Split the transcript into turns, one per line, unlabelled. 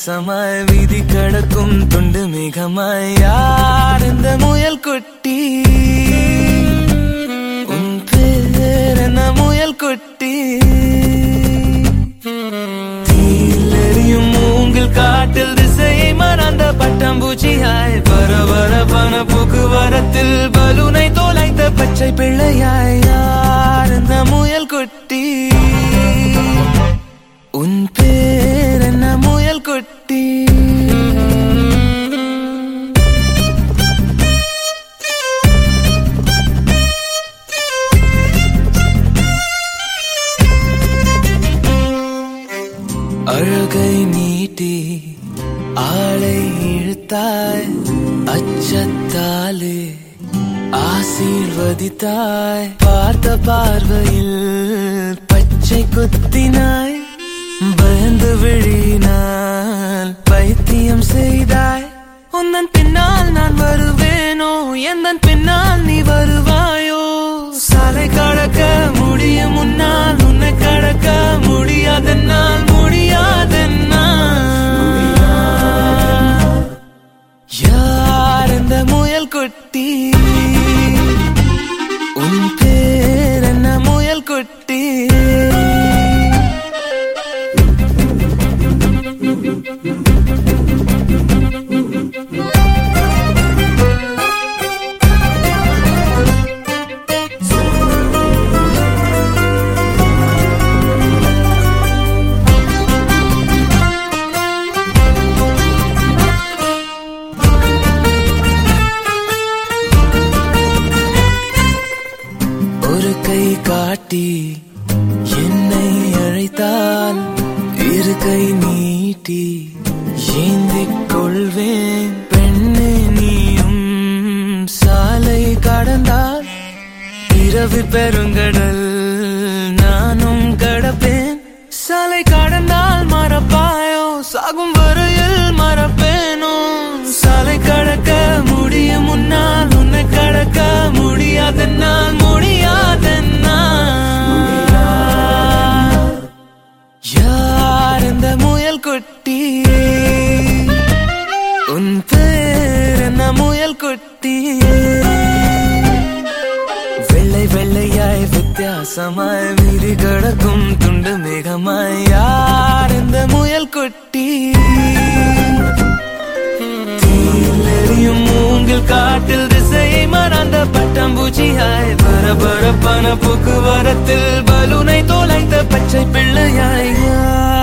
வித்தியாசமாய் வீதி கடக்கும் துண்டு மேகமாய் யார் இந்த முயல் குட்டி உன் பேர் என்ன முயல் குட்டி தீயிலெரியும் மூங்கில் காட்டில் திசையை மறந்த பட்டாம்பூச்சியாய் பரபரப்பான போக்குவரத்தில் பலூனை தோலைத்த பச்சை பிள்ளையாய் யார் இந்த முயல் குட்டி உன் பேர் என்ன முயல் குட்டி அழகை நீட்டி ஆளை இழுத்தாய் அச்சத்தாலே ஆசீர்வதித்தாய் பார்த்த பார்வையில் பச்சை குத்தினாய் பயந்து விழினால் பைத்தியம் செய்தாய் உந்தன் பின்னால் நான் வருவேனோ எந்தன் பின்னால் நீ வருவாயோ சாலை கடக்க முடியும் முன்னால் உன்னை கடக்க முடியாதென்னால் முடியாதென்னால் யார் இந்த முயல் குட்டி உன் பேர் என்ன முயல் குட்டி ஒரு கை காட்டி என்னை அழைத்தால் இரு கை நீட்டி ஏந்திக் கொள்வேன் பெண்ணே நீயும் சாலை கடந்தால் இரவு பெருங்கடல் நானும் கடப்பேன் சாலை கடந்தால் மறப்பாயோ சாகும் வரையில் மறப்பேனோ சாலை கடக்க முடியும் முன்னால் உன்னை கடக்க முடியாதென்னால் முடியாதென்னால் யார் இந்த முயல் குட்டி உன் பேர் என்ன முயல் குட்டி வெள்ளை வெள்ளையாய் வித்தியாசமாய் வீதி கடக்கும் துண்டு மேகமாய் யார் இந்த முயல் குட்டி தீயிலெரியும் மூங்கில் காட்டில் திசையை மறந்த பட்டாம்பூச்சியாய் பரபரப்பான போக்குவரத்தில் பலூனை தோலைத்த பச்சை பிள்ளையாய் யார்